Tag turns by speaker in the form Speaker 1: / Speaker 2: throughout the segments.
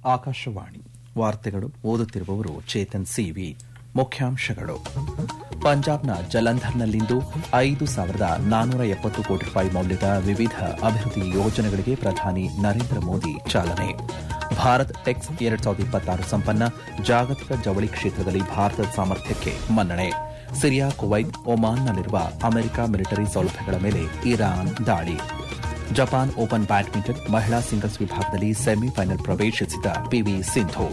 Speaker 1: ಆಕಾಶವಾಣಿ ವಾರ್ತೆಗಳು ಓದುತ್ತಿರುವವರು ಚೇತನ್ ಸಿವಿ ಮುಖ್ಯಾಂಶಗಳು ಪಂಜಾಬ್ನ ಜಲಂಧರ್ನಲ್ಲಿಂದು ಐದು ಸಾವಿರದ ನಾನ್ನೂರ ಎಪ್ಪತ್ತು ಕೋಟಿ ರೂಪಾಯಿ ಮೌಲ್ಯದ ವಿವಿಧ ಅಭಿವೃದ್ಧಿ ಯೋಜನೆಗಳಿಗೆ ಪ್ರಧಾನಿ ನರೇಂದ್ರ ಮೋದಿ ಚಾಲನೆ ಭಾರತ್ ಟೆಕ್ಸ್ ಎರಡ್ ಸಾವಿರದ ಇಪ್ಪತ್ತಾರು ಸಂಪನ್ನ ಜಾಗತಿಕ ಜವಳಿ ಕ್ಷೇತ್ರದಲ್ಲಿ ಭಾರತದ ಸಾಮರ್ಥ್ಯಕ್ಕೆ ಮನ್ನಣೆ ಸಿರಿಯಾ ಕುವೈತ್ ಒಮಾನ್ನಲ್ಲಿರುವ ಅಮೆರಿಕ ಮಿಲಿಟರಿ ಸೌಲಭ್ಯಗಳ ಮೇಲೆ ಇರಾನ್ ದಾಳಿ ಜಪಾನ್ ಓಪನ್ ಬ್ಯಾಡ್ಮಿಂಟನ್ ಮಹಿಳಾ ಸಿಂಗಲ್ಸ್ ವಿಭಾಗದಲ್ಲಿ ಸೆಮಿಫೈನಲ್ ಪ್ರವೇಶಿಸಿದ ಪಿವಿ ಸಿಂಧು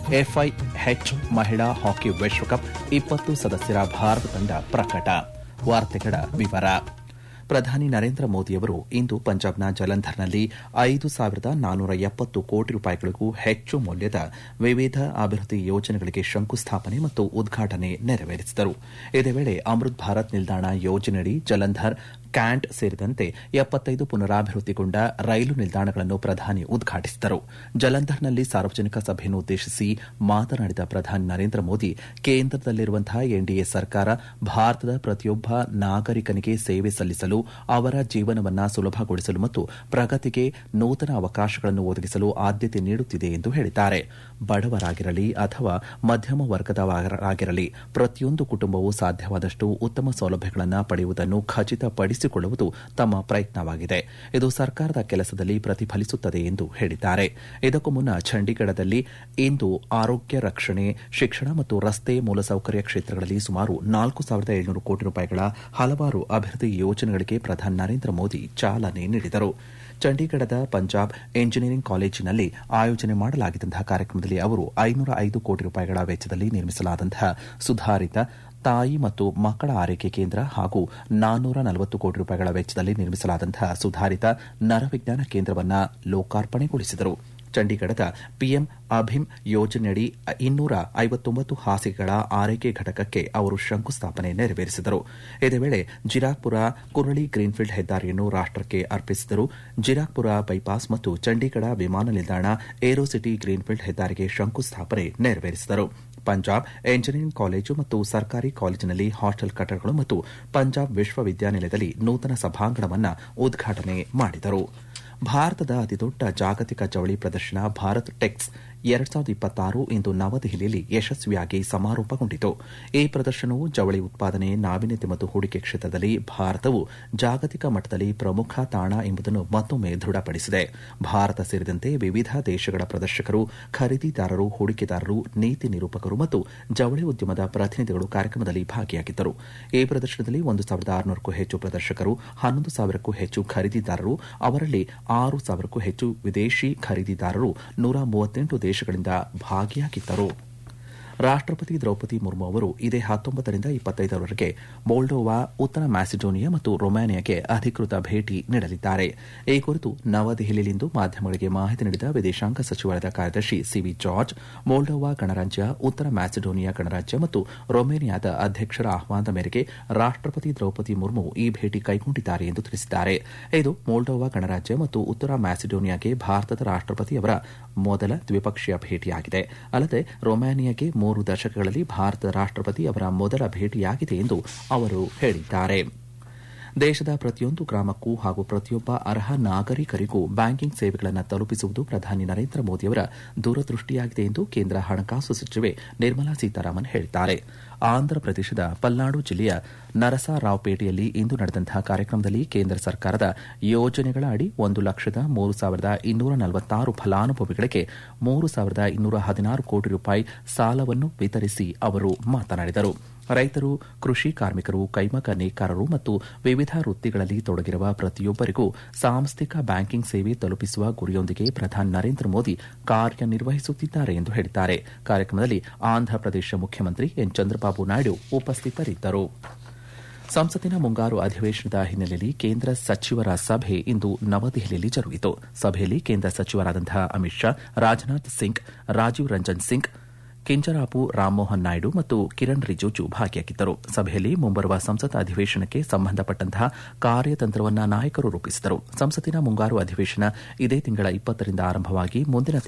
Speaker 1: ಎಫ್ಐಎಚ್ ಮಹಿಳಾ ಹಾಕಿ ವಿಶ್ವಕಪ್ ಇಪ್ಪತ್ತು ಸದಸ್ಯರ ಭಾರತ ತಂಡ ಪ್ರಕಟ ವಾರ್ತೆಗಳ ವಿವರ ಪ್ರಧಾನಿ ನರೇಂದ್ರ ಮೋದಿಯವರು ಇಂದು ಪಂಜಾಬ್ನ ಜಲಂಧರ್ನಲ್ಲಿ ಐದು ಸಾವಿರದ ನಾನ್ನೂರ ಎಪ್ಪತ್ತು ಕೋಟಿ ರೂಪಾಯಿಗಳಿಗೂ ಹೆಚ್ಚು ಮೌಲ್ಯದ ವಿವಿಧ ಅಭಿವೃದ್ಧಿ ಯೋಜನೆಗಳಿಗೆ ಶಂಕುಸ್ಥಾಪನೆ ಮತ್ತು ಉದ್ಘಾಟನೆ ನೆರವೇರಿಸಿದರು ಇದೇ ವೇಳೆ ಅಮೃತ್ ಭಾರತ್ ನಿಲ್ದಾಣ ಯೋಜನೆಯಡಿ ಜಲಂಧರ್ ಕ್ಯಾಂಟ್ ಸೇರಿದಂತೆ ಎಪ್ಪತ್ತೈದು ಪುನರಾಭಿವೃದ್ಧಿಗೊಂಡ ರೈಲು ನಿಲ್ದಾಣಗಳನ್ನು ಪ್ರಧಾನಿ ಉದ್ಘಾಟಿಸಿದರು ಜಲಂಧರ್ನಲ್ಲಿ ಸಾರ್ವಜನಿಕ ಸಭೆಯನ್ನು ಉದ್ದೇಶಿಸಿ ಮಾತನಾಡಿದ ಪ್ರಧಾನಿ ನರೇಂದ್ರ ಮೋದಿ ಕೇಂದ್ರದಲ್ಲಿರುವಂತಹ ಎನ್ಡಿಎ ಸರ್ಕಾರ ಭಾರತದ ಪ್ರತಿಯೊಬ್ಬ ನಾಗರಿಕನಿಗೆ ಸೇವೆ ಸಲ್ಲಿಸಲು ಅವರ ಜೀವನವನ್ನು ಸುಲಭಗೊಳಿಸಲು ಮತ್ತು ಪ್ರಗತಿಗೆ ನೂತನ ಅವಕಾಶಗಳನ್ನು ಒದಗಿಸಲು ಆದ್ಯತೆ ನೀಡುತ್ತಿದೆ ಎಂದು ಹೇಳಿದ್ದಾರೆ ಬಡವರಾಗಿರಲಿ ಅಥವಾ ಮಧ್ಯಮ ವರ್ಗದವರಾಗಿರಲಿ ಪ್ರತಿಯೊಂದು ಕುಟುಂಬವೂ ಸಾಧ್ಯವಾದಷ್ಟು ಉತ್ತಮ ಸೌಲಭ್ಯಗಳನ್ನು ಪಡೆಯುವುದನ್ನು ಖಚಿತಪಡಿಸಿಕೊಳ್ಳುವುದು ತಮ್ಮ ಪ್ರಯತ್ನವಾಗಿದೆ ಇದು ಸರ್ಕಾರದ ಕೆಲಸದಲ್ಲಿ ಪ್ರತಿಫಲಿಸುತ್ತದೆ ಎಂದು ಹೇಳಿದ್ದಾರೆ ಇದಕ್ಕೂ ಮುನ್ನ ಚಂಡೀಗಢದಲ್ಲಿ ಇಂದು ಆರೋಗ್ಯ ರಕ್ಷಣೆ ಶಿಕ್ಷಣ ಮತ್ತು ರಸ್ತೆ ಮೂಲಸೌಕರ್ಯ ಕ್ಷೇತ್ರಗಳಲ್ಲಿ ಸುಮಾರು ನಾಲ್ಕು ಸಾವಿರದ ಏಳ್ನೂರು ಕೋಟಿ ರೂಪಾಯಿಗಳ ಹಲವಾರು ಅಭಿವೃದ್ಧಿ ಯೋಜನೆಗಳಿಗೆ ಪ್ರಧಾನಿ ನರೇಂದ್ರ ಮೋದಿ ಚಾಲನೆ ನೀಡಿದರು ಚಂಡೀಗಢದ ಪಂಜಾಬ್ ಎಂಜಿನಿಯರಿಂಗ್ ಕಾಲೇಜಿನಲ್ಲಿ ಆಯೋಜನೆ ಮಾಡಲಾಗಿದ್ದಂತಹ ಕಾರ್ಯಕ್ರಮದಲ್ಲಿ ಅವರು ಐನೂರ ಐದು ಕೋಟಿ ರೂಪಾಯಿಗಳ ವೆಚ್ಚದಲ್ಲಿ ನಿರ್ಮಿಸಲಾದಂತಹ ಸುಧಾರಿತ ತಾಯಿ ಮತ್ತು ಮಕ್ಕಳ ಆರೈಕೆ ಕೇಂದ್ರ ಹಾಗೂ ನಾನ್ನೂರ ನಲವತ್ತು ಕೋಟಿ ರೂಪಾಯಿಗಳ ವೆಚ್ಚದಲ್ಲಿ ನಿರ್ಮಿಸಲಾದಂತಹ ಸುಧಾರಿತ ನರವಿಜ್ಞಾನ ಕೇಂದ್ರವನ್ನು ಲೋಕಾರ್ಪಣೆಗೊಳಿಸಿದರು ಚಂಡೀಗಢದ ಪಿಎಂ ಅಭಿಮ್ ಯೋಜನೆಯಡಿ ಇನ್ನೂರ ಐವತ್ತೊಂಬತ್ತು ಹಾಸಿಗೆಗಳ ಆರೈಕೆ ಘಟಕಕ್ಕೆ ಅವರು ಶಂಕುಸ್ಥಾಪನೆ ನೆರವೇರಿಸಿದರು ಇದೇ ವೇಳೆ ಜಿರಾಕ್ಪುರ ಕುರಳಿ ಗ್ರೀನ್ಫೀಲ್ಡ್ ಹೆದ್ದಾರಿಯನ್ನು ರಾಷ್ಟಕ್ಕೆ ಅರ್ಪಿಸಿದರು ಜಿರಾಕ್ಪುರ ಬೈಪಾಸ್ ಮತ್ತು ಚಂಡೀಗಢ ವಿಮಾನ ನಿಲ್ದಾಣ ಏರೋಸಿಟಿ ಗ್ರೀನ್ಫೀಲ್ಡ್ ಹೆದ್ದಾರಿಗೆ ಶಂಕುಸ್ಥಾಪನೆ ನೆರವೇರಿಸಿದರು ಪಂಜಾಬ್ ಎಂಜಿನಿಯರಿಂಗ್ ಕಾಲೇಜು ಮತ್ತು ಸರ್ಕಾರಿ ಕಾಲೇಜಿನಲ್ಲಿ ಹಾಸ್ಟೆಲ್ ಕಟ್ಟಡಗಳು ಮತ್ತು ಪಂಜಾಬ್ ವಿಶ್ವವಿದ್ಯಾನಿಲಯದಲ್ಲಿ ನೂತನ ಸಭಾಂಗಣವನ್ನು ಉದ್ಘಾಟನೆ ಮಾಡಿದರು ಭಾರತದ ಅತಿದೊಡ್ಡ ಜಾಗತಿಕ ಜವಳಿ ಪ್ರದರ್ಶನ ಭಾರತ್ ಟೆಕ್ಸ್ ಎರಡ್ ಸಾವಿರದ ಇಪ್ಪತ್ತಾರು ಇಂದು ನವದೆಹಲಿಯಲ್ಲಿ ಯಶಸ್ವಿಯಾಗಿ ಸಮಾರೋಪಗೊಂಡಿತು ಈ ಪ್ರದರ್ಶನವು ಜವಳಿ ಉತ್ಪಾದನೆ ನಾವೀನ್ಯತೆ ಮತ್ತು ಹೂಡಿಕೆ ಕ್ಷೇತ್ರದಲ್ಲಿ ಭಾರತವು ಜಾಗತಿಕ ಮಟ್ಟದಲ್ಲಿ ಪ್ರಮುಖ ತಾಣ ಎಂಬುದನ್ನು ಮತ್ತೊಮ್ಮೆ ದೃಢಪಡಿಸಿದೆ ಭಾರತ ಸೇರಿದಂತೆ ವಿವಿಧ ದೇಶಗಳ ಪ್ರದರ್ಶಕರು ಖರೀದಿದಾರರು ಹೂಡಿಕೆದಾರರು ನೀತಿ ನಿರೂಪಕರು ಮತ್ತು ಜವಳಿ ಉದ್ಯಮದ ಪ್ರತಿನಿಧಿಗಳು ಕಾರ್ಯಕ್ರಮದಲ್ಲಿ ಭಾಗಿಯಾಗಿದ್ದರು ಈ ಪ್ರದರ್ಶನದಲ್ಲಿ ಒಂದು ಸಾವಿರದ ಆರುನೂರಕ್ಕೂ ಹೆಚ್ಚು ಪ್ರದರ್ಶಕರು ಹನ್ನೊಂದು ಸಾವಿರಕ್ಕೂ ಹೆಚ್ಚು ಖರೀದಿದಾರರು ಅವರಲ್ಲಿ ಆರು ಸಾವಿರಕ್ಕೂ ಹೆಚ್ಚು ವಿದೇಶಿ ಖರೀದಿದಾರರು ನೂರ ಮೂವತ್ತೆಂಟು ದೇಶಗಳಿಂದ ಭಾಗಿಯಾಗಿದ್ದರು ರಾಷ್ಟಪತಿ ದ್ರೌಪದಿ ಮುರ್ಮು ಅವರು ಇದೇ ಹತ್ತೊಂಬತ್ತರಿಂದ ಇಪ್ಪತ್ತೈದರವರೆಗೆ ಮೋಲ್ಡೋವಾ ಉತ್ತರ ಮ್ಯಾಸಿಡೋನಿಯಾ ಮತ್ತು ರೊಮಾನಿಯಾಗೆ ಅಧಿಕೃತ ಭೇಟಿ ನೀಡಲಿದ್ದಾರೆ ಈ ಕುರಿತು ನವದೆಹಲಿಯಲ್ಲಿಂದು ಮಾಧ್ಯಮಗಳಿಗೆ ಮಾಹಿತಿ ನೀಡಿದ ವಿದೇಶಾಂಗ ಸಚಿವಾಲಯದ ಕಾರ್ಯದರ್ಶಿ ಸಿವಿ ಜಾರ್ಜ್ ಮೋಲ್ಡೋವಾ ಗಣರಾಜ್ಯ ಉತ್ತರ ಮ್ಯಾಸಿಡೋನಿಯಾ ಗಣರಾಜ್ಯ ಮತ್ತು ರೊಮೇನಿಯಾದ ಅಧ್ಯಕ್ಷರ ಆಹ್ವಾನದ ಮೇರೆಗೆ ರಾಷ್ಟಪತಿ ದ್ರೌಪದಿ ಮುರ್ಮು ಈ ಭೇಟಿ ಕೈಗೊಂಡಿದ್ದಾರೆ ಎಂದು ತಿಳಿಸಿದ್ದಾರೆ ಇದು ಮೋಲ್ಡೋವಾ ಗಣರಾಜ್ಯ ಮತ್ತು ಉತ್ತರ ಮ್ಯಾಸಿಡೋನಿಯಾಗೆ ಭಾರತದ ರಾಷ್ಟಪತಿಯವರ ಮೊದಲ ದ್ವಿಪಕ್ಷೀಯ ಭೇಟಿಯಾಗಿದೆ ಅಲ್ಲದೆ ರೊಮಾನಿಯಾಗೆ ಮೂರು ದಶಕಗಳಲ್ಲಿ ಭಾರತದ ರಾಷ್ಟಪತಿ ಅವರ ಮೊದಲ ಭೇಟಿಯಾಗಿದೆ ಎಂದು ಅವರು ಹೇಳಿದ್ದಾರೆ ದೇಶದ ಪ್ರತಿಯೊಂದು ಗ್ರಾಮಕ್ಕೂ ಹಾಗೂ ಪ್ರತಿಯೊಬ್ಬ ಅರ್ಹ ನಾಗರಿಕರಿಗೂ ಬ್ಯಾಂಕಿಂಗ್ ಸೇವೆಗಳನ್ನು ತಲುಪಿಸುವುದು ಪ್ರಧಾನಿ ನರೇಂದ್ರ ಮೋದಿಯವರ ದೂರದೃಷ್ಟಿಯಾಗಿದೆ ಎಂದು ಕೇಂದ್ರ ಹಣಕಾಸು ಸಚಿವೆ ನಿರ್ಮಲಾ ಸೀತಾರಾಮನ್ ಹೇಳಿದ್ದಾರೆ ಆಂಧ್ರಪ್ರದೇಶದ ಪಲ್ನಾಡು ಜಿಲ್ಲೆಯ ನರಸರಾವ್ಪೇಟೆಯಲ್ಲಿ ಇಂದು ನಡೆದಂತಹ ಕಾರ್ಯಕ್ರಮದಲ್ಲಿ ಕೇಂದ್ರ ಸರ್ಕಾರದ ಯೋಜನೆಗಳ ಅಡಿ ಒಂದು ಲಕ್ಷದ ಮೂರು ಸಾವಿರದ ಇನ್ನೂರ ನಲವತ್ತಾರು ಫಲಾನುಭವಿಗಳಿಗೆ ಮೂರು ಸಾವಿರದ ಇನ್ನೂರ ಹದಿನಾರು ಕೋಟಿ ರೂಪಾಯಿ ಸಾಲವನ್ನು ವಿತರಿಸಿ ಅವರು ಮಾತನಾಡಿದರು ರೈತರು ಕೃಷಿ ಕಾರ್ಮಿಕರು ಕೈಮಗ್ಗ ನೇಕಾರರು ಮತ್ತು ವಿವಿಧ ವೃತ್ತಿಗಳಲ್ಲಿ ತೊಡಗಿರುವ ಪ್ರತಿಯೊಬ್ಬರಿಗೂ ಸಾಂಸ್ಥಿಕ ಬ್ಯಾಂಕಿಂಗ್ ಸೇವೆ ತಲುಪಿಸುವ ಗುರಿಯೊಂದಿಗೆ ಪ್ರಧಾನಿ ನರೇಂದ್ರ ಮೋದಿ ಕಾರ್ಯನಿರ್ವಹಿಸುತ್ತಿದ್ದಾರೆ ಎಂದು ಹೇಳಿದ್ದಾರೆ ಕಾರ್ಯಕ್ರಮದಲ್ಲಿ ಆಂಧ್ರಪ್ರದೇಶ ಮುಖ್ಯಮಂತ್ರಿ ಎನ್ ಚಂದ್ರಬಾಬು ನಾಯ್ಡು ಉಪಸ್ಥಿತರಿದ್ದರು ಸಂಸತ್ತಿನ ಮುಂಗಾರು ಅಧಿವೇಶನದ ಹಿನ್ನೆಲೆಯಲ್ಲಿ ಕೇಂದ್ರ ಸಚಿವರ ಸಭೆ ಇಂದು ನವದೆಹಲಿಯಲ್ಲಿ ಜರುಗಿತು ಸಭೆಯಲ್ಲಿ ಕೇಂದ್ರ ಸಚಿವರಾದಂತಹ ಅಮಿತ್ ಶಾ ರಾಜನಾಥ್ ಸಿಂಗ್ ರಾಜೀವ್ ರಂಜನ್ ಸಿಂಗ್ ಕಿಂಜರಾಪು ರಾಮ್ಮೋಹನ್ ನಾಯ್ಡು ಮತ್ತು ಕಿರಣ್ ರಿಜಿಜು ಭಾಗಿಯಾಗಿದ್ದರು ಸಭೆಯಲ್ಲಿ ಮುಂಬರುವ ಸಂಸತ್ ಅಧಿವೇಶನಕ್ಕೆ ಸಂಬಂಧಪಟ್ಟಂತಹ ಕಾರ್ಯತಂತ್ರವನ್ನು ನಾಯಕರು ರೂಪಿಸಿದರು ಸಂಸತ್ತಿನ ಮುಂಗಾರು ಅಧಿವೇಶನ ಇದೇ ತಿಂಗಳ ಇಪ್ಪತ್ತರಿಂದ ಆರಂಭವಾಗಿ ಮುಂದಿನ